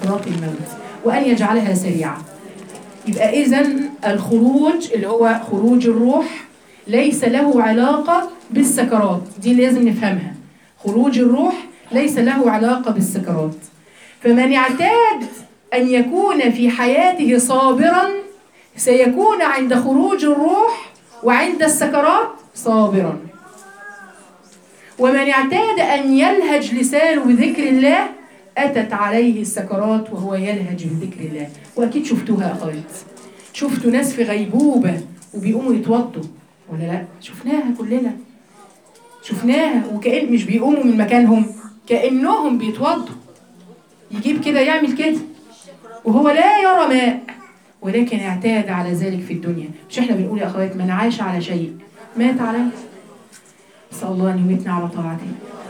سكرات الموت وأن يجعلها سريعة يبقى إذا الخروج اللي هو خروج الروح ليس له علاقة بالسكرات دي لازم نفهمها خروج الروح ليس له علاقة بالسكرات فمن اعتاد أن يكون في حياته صابرا سيكون عند خروج الروح وعند السكرات صابرا ومن اعتاد أن يلهج لسانه بذكر الله أتت عليه السكرات وهو يلهج بذكر الله وأكيد شفتوها أخوات شفتوا ناس في غيبوبة وبيقوموا يتوضوا ولا لا شفناها كلنا شفناها وكأن مش بيقوموا من مكانهم كأنهم بيتوضوا يجيب كده يعمل كده وهو لا يرى ماء ولكن اعتاد على ذلك في الدنيا مش احنا بنقول يا اخوات من عاش على شيء مات عليه نسأل الله أن يميتنا على طاعته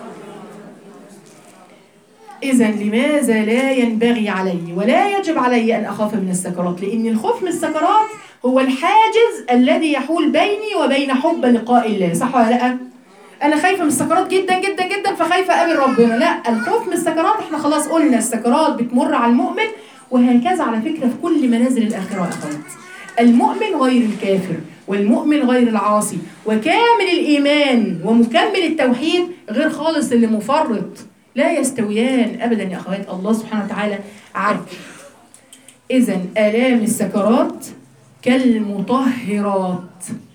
إذا لماذا لا ينبغي علي ولا يجب علي أن أخاف من السكرات لأن الخوف من السكرات هو الحاجز الذي يحول بيني وبين حب لقاء الله صح ولا لا؟ أنا خايفة من السكرات جدا جدا جدا فخايفة أقابل ربنا لا الخوف من السكرات احنا خلاص قلنا السكرات بتمر على المؤمن وهكذا على فكرة في كل منازل الآخرة يا أخوات المؤمن غير الكافر والمؤمن غير العاصي وكامل الإيمان ومكمل التوحيد غير خالص اللي مفرط لا يستويان أبدا يا أخوات الله سبحانه وتعالى عدل إذا آلام السكرات كالمطهرات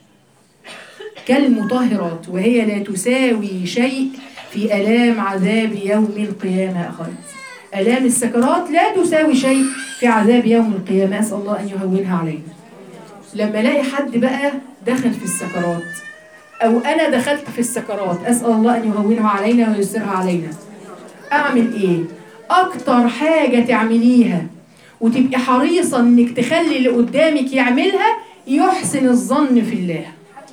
كالمطهرات وهي لا تساوي شيء في آلام عذاب يوم القيامة يا أخوات آلام السكرات لا تساوي شيء في عذاب يوم القيامة أسأل الله أن يهونها علينا لما الاقي حد بقى دخل في السكرات او انا دخلت في السكرات اسال الله ان يهونها علينا وييسرها علينا اعمل ايه اكتر حاجه تعمليها وتبقي حريصه انك تخلي اللي قدامك يعملها يحسن الظن في الله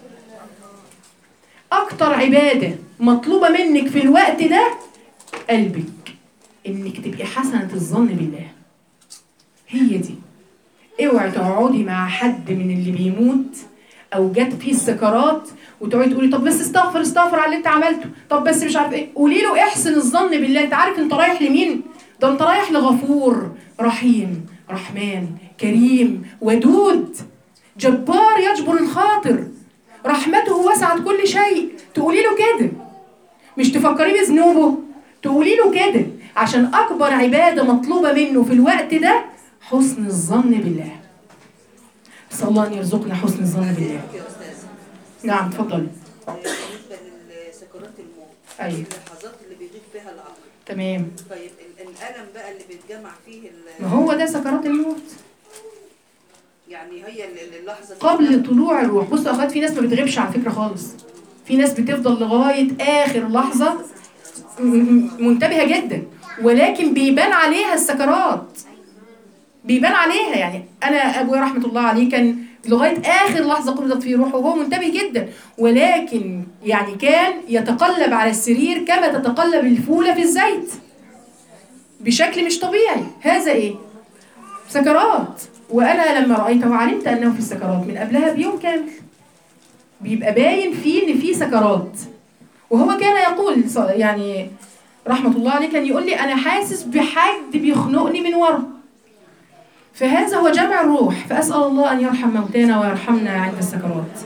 اكتر عباده مطلوبه منك في الوقت ده قلبك انك تبقي حسنه الظن بالله هي دي اوعي تقعدي مع حد من اللي بيموت او جت فيه السكرات وتقعدي تقولي طب بس استغفر استغفر على اللي انت عملته طب بس مش عارف ايه قولي له احسن الظن بالله انت عارف انت رايح لمين ده انت رايح لغفور رحيم رحمن كريم ودود جبار يجبر الخاطر رحمته وسعت كل شيء تقولي له كده مش تفكريه بذنوبه تقولي له كده عشان اكبر عباده مطلوبه منه في الوقت ده حسن الظن بالله نسال الله ان يرزقنا حسن الظن بالله يا استاذ نعم اتفضلي بالنسبه لسكرات الموت أيوة. اللحظات اللي بيغيب فيها العقل تمام طيب ال- الالم بقى اللي بيتجمع فيه ال- ما هو ده سكرات الموت يعني هي ال- ال- اللحظه دي قبل طلوع الروح بصوا يا اخوات في ناس ما بتغيبش على فكره خالص في ناس بتفضل لغايه اخر لحظه م- م- منتبهه جدا ولكن بيبان عليها السكرات بيبان عليها يعني انا ابويا رحمه الله عليه كان لغايه اخر لحظه قبضت فيه روحه وهو منتبه جدا ولكن يعني كان يتقلب على السرير كما تتقلب الفوله في الزيت بشكل مش طبيعي هذا ايه سكرات وانا لما رايته علمت انه في السكرات من قبلها بيوم كامل بيبقى باين فيه ان في سكرات وهو كان يقول ص- يعني رحمه الله عليه كان يقول لي انا حاسس بحد بيخنقني من ورا فهذا هو جمع الروح فاسال الله ان يرحم موتانا ويرحمنا عند السكرات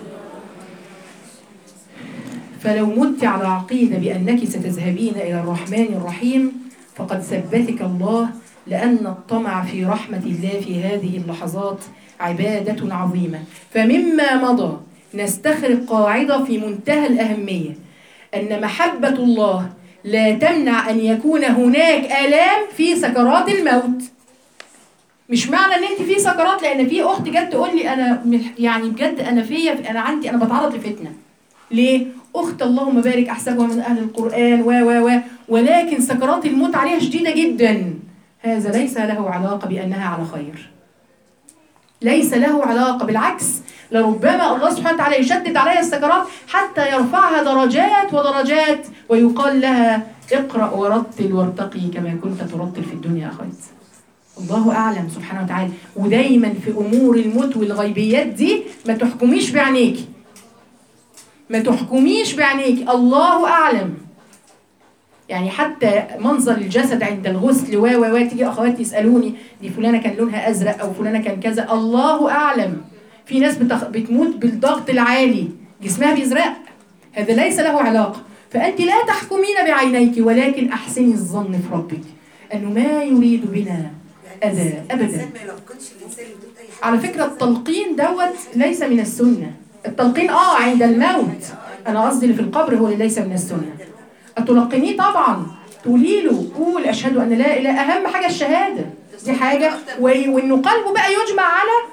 فلو مت على عقيده بانك ستذهبين الى الرحمن الرحيم فقد ثبتك الله لأن الطمع في رحمة الله في هذه اللحظات عبادة عظيمة فمما مضى نستخرج قاعدة في منتهى الأهمية أن محبة الله لا تمنع أن يكون هناك آلام في سكرات الموت مش معنى ان انت في سكرات لان في اخت جت تقول لي انا مح- يعني بجد انا فيا انا عندي انا بتعرض لفتنه ليه اخت اللهم بارك احسبها من اهل القران و و و ولكن سكرات الموت عليها شديده جدا هذا ليس له علاقه بانها على خير ليس له علاقه بالعكس لربما الله سبحانه وتعالى يشدد عليها السكرات حتى يرفعها درجات ودرجات ويقال لها اقرا ورتل وارتقي كما كنت ترتل في الدنيا اخوات الله اعلم سبحانه وتعالى ودايما في امور الموت والغيبيات دي ما تحكميش بعينيكي ما تحكميش بعينيك الله اعلم يعني حتى منظر الجسد عند الغسل و و و تيجي اخوات يسالوني دي فلانه كان لونها ازرق او فلانه كان كذا الله اعلم في ناس بتخ... بتموت بالضغط العالي جسمها بيزرق هذا ليس له علاقه فانت لا تحكمين بعينيك ولكن احسني الظن في ربك انه ما يريد بنا اذى ابدا الانسان ما يلقنش الانسان اللي بيقول اي حاجه على فكرة التلقين دوت ليس من السنة التلقين اه عند الموت انا قصدي اللي في القبر هو اللي ليس من السنة تلقنيه طبعا تقولي له قول اشهد ان لا اله اهم حاجة الشهادة دي حاجة و- وانه قلبه بقى يجمع على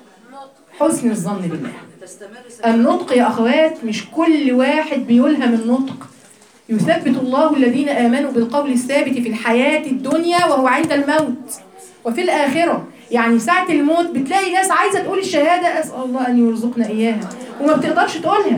حسن الظن بالله تستمر سنة النطق يا اخوات مش كل واحد بيلهم النطق يثبت الله الذين امنوا بالقول الثابت في الحياه الدنيا وهو عند الموت وفي الاخره يعني ساعه الموت بتلاقي ناس عايزه تقول الشهاده اسال الله ان يرزقنا اياها وما بتقدرش تقولها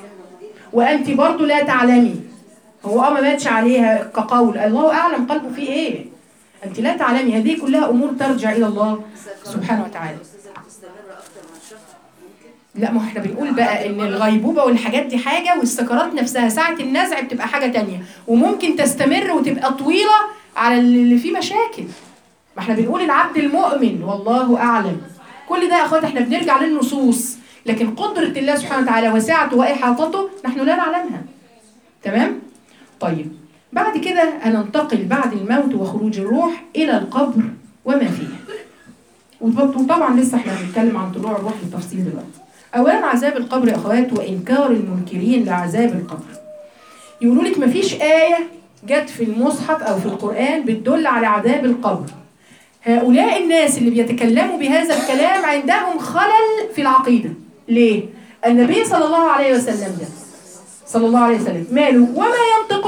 وانت برضو لا تعلمي هو اه ما ماتش عليها كقول الله اعلم قلبه فيه ايه انت لا تعلمي هذه كلها امور ترجع الى الله سبحانه وتعالى الاستاذه بتستمر اكتر من شهر ممكن لا ما احنا بنقول بقى ان الغيبوبه والحاجات دي حاجه والسكرات نفسها ساعه النزع بتبقى حاجه تانية وممكن تستمر وتبقى طويله على اللي فيه مشاكل ما احنا بنقول العبد المؤمن والله اعلم كل ده يا اخوات احنا بنرجع للنصوص لكن قدره الله سبحانه وتعالى وسعته واحاطته نحن لا نعلمها تمام طيب بعد كده هننتقل بعد الموت وخروج الروح الى القبر وما فيه وط- وطبعا لسه احنا بنتكلم عن طلوع الروح بالتفصيل دلوقتي اولا عذاب القبر يا اخوات وانكار المنكرين لعذاب القبر يقولوا لك مفيش ايه جت في المصحف او في القران بتدل على عذاب القبر هؤلاء الناس اللي بيتكلموا بهذا الكلام عندهم خلل في العقيده ليه النبي صلى الله عليه وسلم ده صلى الله عليه وسلم ماله وما ينطق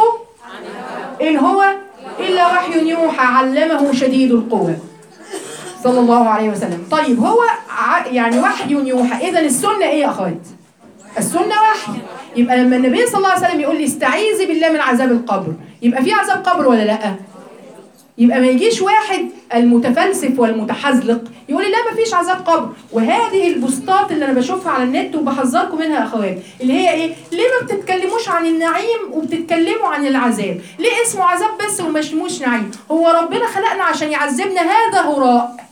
ان هو الا وحي يوحى علمه شديد القوى صلى الله عليه وسلم طيب هو ع- يعني وحي يوحى اذا السنه ايه يا اخوات السنه وحي يبقى لما النبي صلى الله عليه وسلم يقول لي استعيذي بالله من عذاب القبر يبقى في عذاب قبر ولا لا يبقى ما يجيش واحد المتفلسف والمتحزلق يقول لي لا ما فيش عذاب قبر وهذه البوستات اللي انا بشوفها على النت وبحذركم منها يا اخوات اللي هي ايه ليه ما بتتكلموش عن النعيم وبتتكلموا عن العذاب ليه اسمه عذاب بس وما اسموش نعيم هو ربنا خلقنا عشان يعذبنا هذا هراء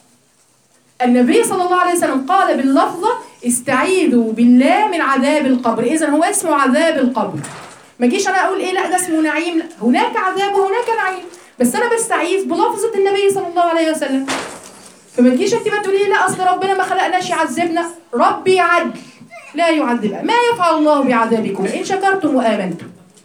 النبي صلى الله عليه وسلم قال باللفظة استعيذوا بالله من عذاب القبر إذا هو اسمه عذاب القبر ما جيش أنا أقول إيه لا ده اسمه نعيم لا هناك عذاب وهناك نعيم بس أنا بستعيذ بلفظة النبي صلى الله عليه وسلم فما تجيش أنت بقى تقولي لي لا أصل ربنا ما خلقناش يعذبنا ربي عدل لا يعذب ما يفعل الله بعذابكم إن شكرتم وآمنتم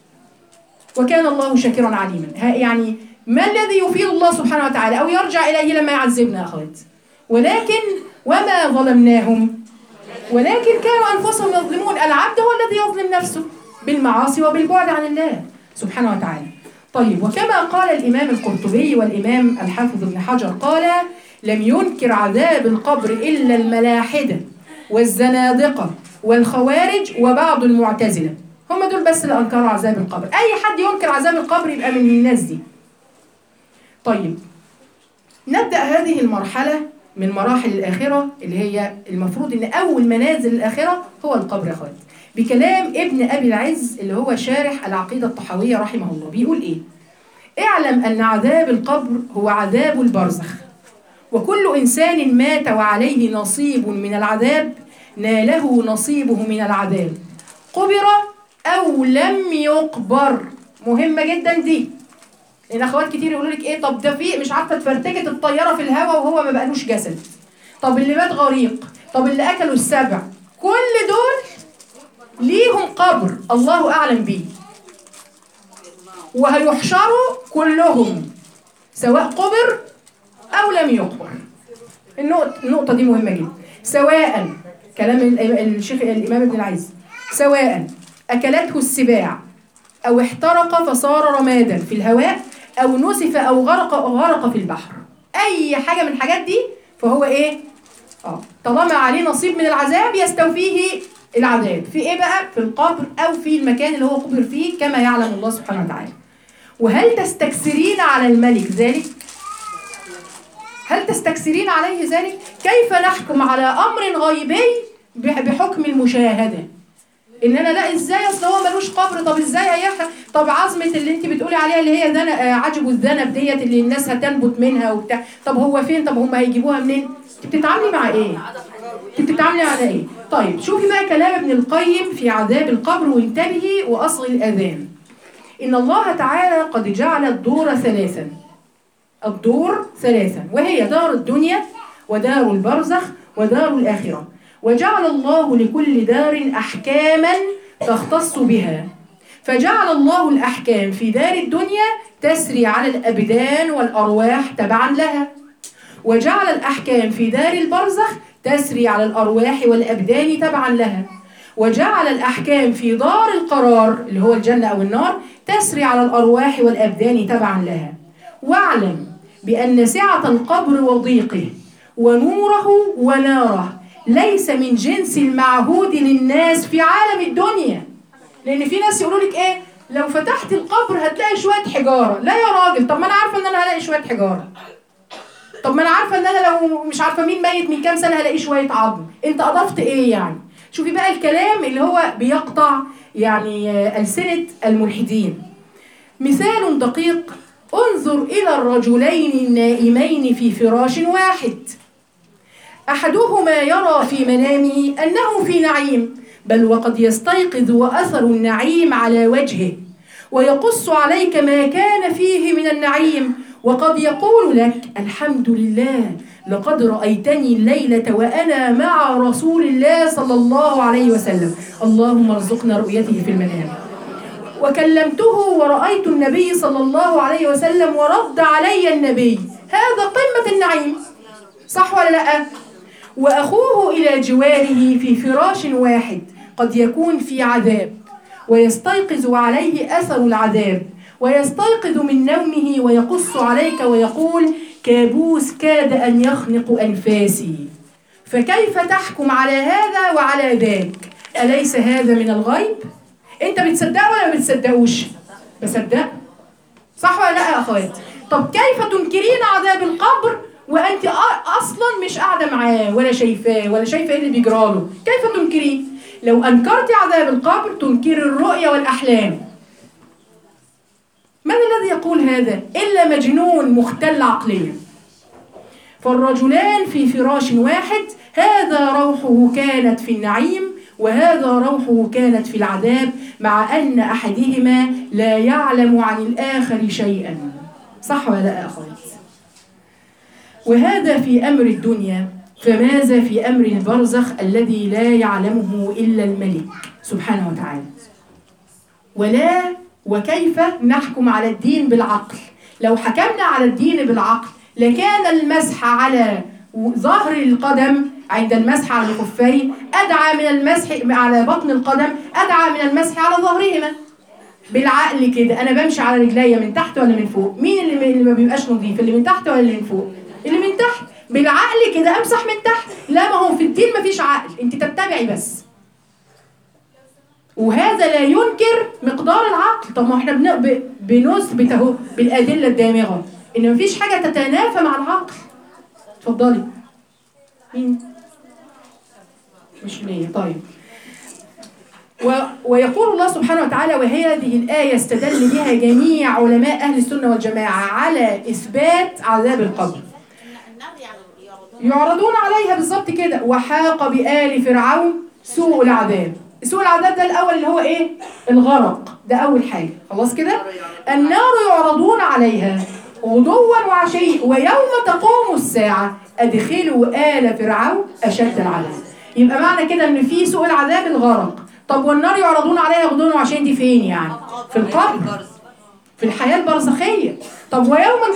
وكان الله شاكرا عليما ها- يعني ما الذي يفيد الله سبحانه وتعالى أو يرجع إليه لما يعذبنا يا أخوات ولكن وما ظلمناهم ولكن كانوا أنفسهم يظلمون العبد هو الذي يظلم نفسه بالمعاصي وبالبعد عن الله سبحانه وتعالى طيب وكما قال الإمام القرطبي والإمام الحافظ ابن حجر قال لم ينكر عذاب القبر إلا الملاحدة والزنادقة والخوارج وبعض المعتزلة هم دول بس اللي أنكروا عذاب القبر أي حد ينكر عذاب القبر يبقى من الناس دي طيب نبدأ هذه المرحلة من مراحل الآخرة اللي هي المفروض إن أول منازل الآخرة هو القبر يا أخوات بكلام ابن أبي العز اللي هو شارح العقيدة الطحاوية رحمه الله بيقول إيه؟ اعلم أن عذاب القبر هو عذاب البرزخ وكل إنسان مات وعليه نصيب من العذاب ناله نصيبه من العذاب قبر أو لم يقبر مهمة جدا دي لان اخوات كتير يقولوا لك ايه طب ده في مش عارفه اتفرتكت الطياره في الهواء وهو ما بقالوش جسد طب اللي مات غريق طب اللي اكلوا السبع كل دول ليهم قبر الله اعلم بيه وهيحشروا كلهم سواء قبر او لم يقبر النقطه النقطه دي مهمه جدا سواء كلام ال- الشيخ الامام ابن العز سواء اكلته السباع أو احترق فصار رمادا في الهواء أو نسف أو غرق أو غرق في البحر أي حاجة من الحاجات دي فهو إيه؟ آه طالما عليه نصيب من العذاب يستوفيه العذاب في إيه بقى؟ في القبر أو في المكان اللي هو قبر فيه كما يعلم الله سبحانه وتعالى وهل تستكثرين على الملك ذلك؟ هل تستكثرين عليه ذلك؟ كيف نحكم على أمر غيبي بح- بحكم المشاهدة؟ ان انا لا ازاي اصل هو ملوش قبر طب ازاي هيحرق طب عظمه اللي انت بتقولي عليها اللي هي ذنب آه، عجب الذنب ديت اللي الناس هتنبت منها وبتاع طب هو فين طب هم هيجيبوها منين انت بتتعاملي مع ايه انت بتتعاملي على ايه طيب شوفي بقى كلام ابن القيم في عذاب القبر وانتبهي واصغي الاذان ان الله تعالى قد جعل الدور ثلاثا الدور ثلاثا وهي دار الدنيا ودار البرزخ ودار الآخرة وجعل الله لكل دار أحكاما تختص بها فجعل الله الأحكام في دار الدنيا تسري على الأبدان والأرواح تبعا لها وجعل الأحكام في دار البرزخ تسري على الأرواح والأبدان تبعا لها وجعل الأحكام في دار القرار اللي هو الجنة أو النار تسري على الأرواح والأبدان تبعا لها واعلم بأن سعة القبر وضيقه ونوره وناره ليس من جنس المعهود للناس في عالم الدنيا لأن في ناس يقولوا لك إيه لو فتحت القبر هتلاقي شوية حجارة لا يا راجل طب ما أنا عارفة إن أنا هلاقي شوية حجارة طب ما أنا عارفة إن أنا لو مش عارفة مين ميت من كام سنة هلاقي شوية عظم أنت أضفت إيه يعني شوفي بقى الكلام اللي هو بيقطع يعني آه، ألسنة الملحدين مثال دقيق انظر إلى الرجلين النائمين في فراش واحد أحدهما يرى في منامه أنه في نعيم بل وقد يستيقظ وأثر النعيم على وجهه ويقص عليك ما كان فيه من النعيم وقد يقول لك الحمد لله لقد رأيتني الليلة وأنا مع رسول الله صلى الله عليه وسلم اللهم ارزقنا رؤيته في المنام وكلمته ورأيت النبي صلى الله عليه وسلم ورد علي النبي هذا قمة النعيم صح ولا لا وأخوه إلى جواره في فراش واحد قد يكون في عذاب ويستيقظ عليه أثر العذاب ويستيقظ من نومه ويقص عليك ويقول كابوس كاد أن يخنق أنفاسي فكيف تحكم على هذا وعلى ذاك أليس هذا من الغيب؟ أنت بتصدقه ولا ما بتصدقوش؟ بصدق صح ولا لا يا أخوات؟ طب كيف تنكرين عذاب القبر وأنت أ- أصلا مش قاعدة معاه ولا شايفاه ولا شايفة إيه اللي بيجراله؟ كيف تنكريه؟ لو أنكرت عذاب القبر تنكر الرؤيا والأحلام من الذي يقول هذا إلا مجنون مختل عقليا فالرجلان في فراش واحد هذا روحه كانت في النعيم وهذا روحه كانت في العذاب مع أن أحدهما لا يعلم عن الآخر شيئا صح ولا لا يا أخوات وهذا في أمر الدنيا فماذا في أمر البرزخ الذي لا يعلمه إلا الملك سبحانه وتعالى ولا وكيف نحكم على الدين بالعقل لو حكمنا على الدين بالعقل لكان المسح على ظهر القدم عند المسح على الخفين أدعى من المسح على بطن القدم أدعى من المسح على ظهرهما بالعقل كده أنا بمشي على رجليا من تحت ولا من فوق مين اللي اللي ما بيبقاش نظيف اللي من تحت ولا اللي من فوق اللي من تحت بالعقل كده أمسح من تحت لا ما هو في الدين ما فيش عقل أنت تتبعي بس وهذا لا ينكر مقدار العقل طب ما احنا بن- ب- بنثبت اهو بالادله الدامغه ان مفيش حاجه تتنافى مع العقل اتفضلي مين مش ليا طيب و... ويقول الله سبحانه وتعالى وهذه الآية استدل بها جميع علماء أهل السنة والجماعة على إثبات عذاب القبر النار يعني يعرضون يعرضون عليها بالظبط كده وحاق بآل فرعون سوء العذاب سوء العذاب ده الأول اللي هو إيه؟ الغرق ده أول حاجة خلاص كده؟ النار يعرضون عليها غدوا وعشي ويوم تقوم الساعة أدخلوا آل فرعون أشد العذاب يبقى معنى كده إن في سوء العذاب الغرق طب والنار يعرضون عليها غدوا وعشي دي فين يعني؟ في القبر البرز. في الحياة البرزخية طب ويوم